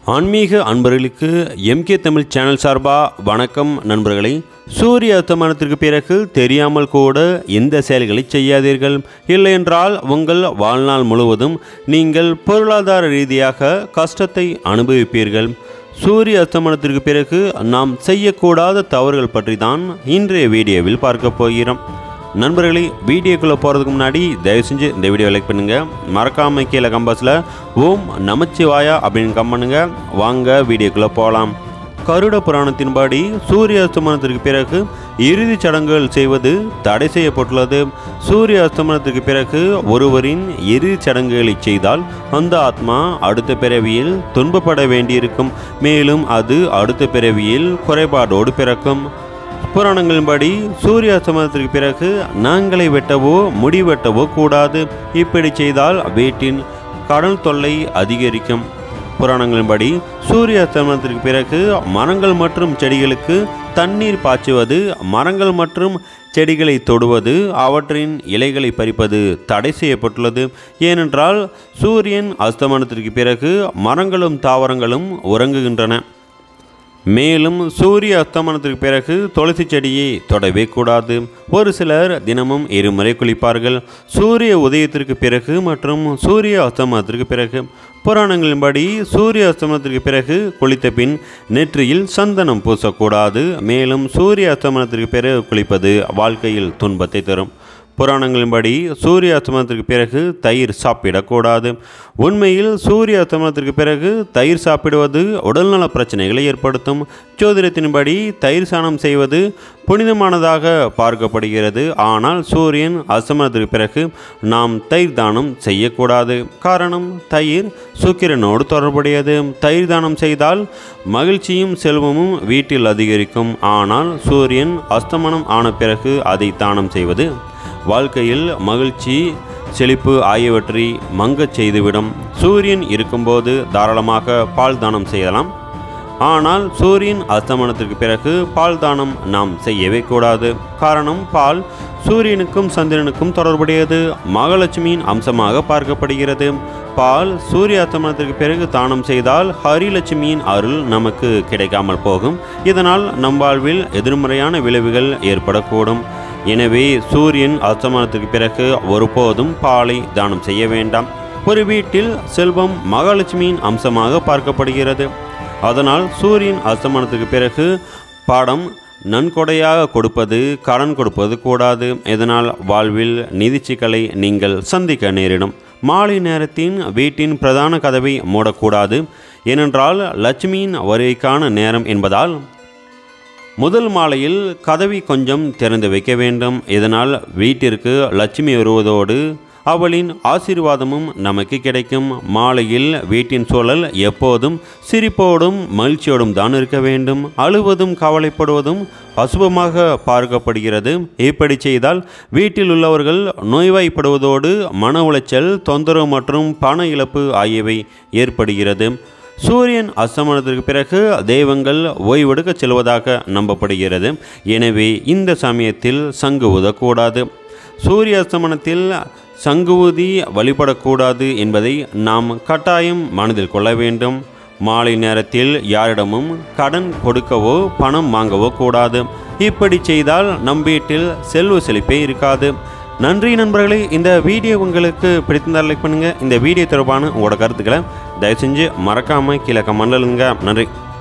ஆன்மீக அன்பர்களுக்கு MK Tamil channel சார்பாக வணக்கம் நண்பர்களே சூரிய அஸ்தமனத்திற்கு பிறகு தெரியாமல் கூட இந்த செயல்களை செய்யாதீர்கள் இல்லையென்றால் உங்கள் வாழ்நாள் முழுவதும் நீங்கள் பொருளாதார ரீதியாக கஷ்டத்தை அனுபவிப்பீர்கள் சூரிய அஸ்தமனத்திற்கு பிறகு நாம் செய்யக்கூடாத தவறுகள் பற்றி தான் இன்றைய வீடியோவில் பார்க்க போகிறோம் நண்பர்களே வீடியோக்குள்ளே போகிறதுக்கு முன்னாடி தயவு செஞ்சு இந்த வீடியோ லைக் பண்ணுங்கள் மறக்காமல் கீழே கம்பாஸில் ஓம் நமச்சிவாயா அப்படின்னு கம் பண்ணுங்க வாங்க வீடியோக்குள்ளே போகலாம் கருட புராணத்தின்படி சூரிய அஸ்தமனத்திற்கு பிறகு இறுதிச் சடங்குகள் செய்வது தடை செய்யப்பட்டுள்ளது சூரிய அஸ்தமனத்திற்கு பிறகு ஒருவரின் இறுதிச் சடங்குகளை செய்தால் அந்த ஆத்மா அடுத்த பிறவியில் துன்பப்பட வேண்டியிருக்கும் மேலும் அது அடுத்த பிறவியில் குறைபாடோடு பிறக்கும் புராணங்களின்படி சூரிய அஸ்தமனத்திற்கு பிறகு நாங்களை வெட்டவோ முடி வெட்டவோ கூடாது இப்படி செய்தால் வீட்டின் கடல் தொல்லை அதிகரிக்கும் புராணங்களின்படி சூரிய அஸ்தமனத்திற்கு பிறகு மரங்கள் மற்றும் செடிகளுக்கு தண்ணீர் பாய்ச்சுவது மரங்கள் மற்றும் செடிகளை தொடுவது அவற்றின் இலைகளை பறிப்பது தடை செய்யப்பட்டுள்ளது ஏனென்றால் சூரியன் அஸ்தமனத்திற்கு பிறகு மரங்களும் தாவரங்களும் உறங்குகின்றன மேலும் சூரிய அஸ்தமனத்திற்கு பிறகு துளசி செடியை தொடவே கூடாது ஒரு சிலர் தினமும் இருமுறை குளிப்பார்கள் சூரிய உதயத்திற்கு பிறகு மற்றும் சூரிய அஸ்தமனத்திற்கு பிறகு புராணங்களின்படி சூரிய அஸ்தமனத்திற்கு பிறகு குளித்த பின் நெற்றியில் சந்தனம் பூசக்கூடாது மேலும் சூரிய அஸ்தமனத்திற்கு பிறகு குளிப்பது வாழ்க்கையில் துன்பத்தை தரும் புராணங்களின்படி சூரிய அஸ்தமனத்திற்கு பிறகு தயிர் சாப்பிடக்கூடாது உண்மையில் சூரிய அஸ்தமனத்திற்கு பிறகு தயிர் சாப்பிடுவது உடல்நல பிரச்சனைகளை ஏற்படுத்தும் ஜோதிடத்தின்படி தயிர் சாணம் செய்வது புனிதமானதாக பார்க்கப்படுகிறது ஆனால் சூரியன் அஸ்தமனத்திற்கு பிறகு நாம் தயிர் தானம் செய்யக்கூடாது காரணம் தயிர் சுக்கிரனோடு தொடர்புடையது தயிர் தானம் செய்தால் மகிழ்ச்சியும் செல்வமும் வீட்டில் அதிகரிக்கும் ஆனால் சூரியன் அஸ்தமனம் ஆன பிறகு அதை தானம் செய்வது வாழ்க்கையில் மகிழ்ச்சி செழிப்பு ஆகியவற்றை மங்கச் செய்துவிடும் சூரியன் இருக்கும்போது தாராளமாக பால் தானம் செய்யலாம் ஆனால் சூரியன் அஸ்தமனத்திற்கு பிறகு பால் தானம் நாம் செய்யவே கூடாது காரணம் பால் சூரியனுக்கும் சந்திரனுக்கும் தொடர்புடையது மகாலட்சுமியின் அம்சமாக பார்க்கப்படுகிறது பால் சூரிய அஸ்தமனத்திற்கு பிறகு தானம் செய்தால் ஹரிலட்சுமியின் அருள் நமக்கு கிடைக்காமல் போகும் இதனால் நம் வாழ்வில் எதிர்மறையான விளைவுகள் ஏற்படக்கூடும் எனவே சூரியன் அஸ்தமனத்திற்கு பிறகு ஒருபோதும் பாலை தானம் செய்ய வேண்டாம் ஒரு வீட்டில் செல்வம் மகாலட்சுமியின் அம்சமாக பார்க்கப்படுகிறது அதனால் சூரியன் அஸ்தமனத்துக்கு பிறகு பாடம் நன்கொடையாக கொடுப்பது கடன் கொடுப்பது கூடாது இதனால் வாழ்வில் நிதி சிக்கலை நீங்கள் சந்திக்க நேரிடும் மாலை நேரத்தின் வீட்டின் பிரதான கதவை மூடக்கூடாது ஏனென்றால் லட்சுமியின் வருகைக்கான நேரம் என்பதால் முதல் மாலையில் கதவை கொஞ்சம் திறந்து வைக்க வேண்டும் இதனால் வீட்டிற்கு லட்சுமி வருவதோடு அவளின் ஆசீர்வாதமும் நமக்கு கிடைக்கும் மாலையில் வீட்டின் சூழல் எப்போதும் சிரிப்போடும் மகிழ்ச்சியோடும் தான் இருக்க வேண்டும் அழுவதும் கவலைப்படுவதும் அசுபமாக பார்க்கப்படுகிறது இப்படி செய்தால் வீட்டில் உள்ளவர்கள் நோய்வாய்ப்படுவதோடு மன உளைச்சல் தொந்தரவு மற்றும் பண இழப்பு ஆகியவை ஏற்படுகிறது சூரியன் அஸ்தமனத்திற்கு பிறகு தெய்வங்கள் ஓய்வெடுக்க செல்வதாக நம்பப்படுகிறது எனவே இந்த சமயத்தில் சங்கு ஊதக்கூடாது சூரிய அஸ்தமனத்தில் சங்கு ஊதி வழிபடக்கூடாது என்பதை நாம் கட்டாயம் மனதில் கொள்ள வேண்டும் மாலை நேரத்தில் யாரிடமும் கடன் கொடுக்கவோ பணம் வாங்கவோ கூடாது இப்படி செய்தால் நம் வீட்டில் செல்வ செழிப்பே இருக்காது நன்றி நண்பர்களே இந்த வீடியோ உங்களுக்கு பிடித்திருந்தால் லைக் பண்ணுங்கள் இந்த வீடியோ தொடர்பான உங்களோட கருத்துக்களை தயவு செஞ்சு மறக்காமல் கீழே கமெண்ட்ல எழுதுங்க நன்றி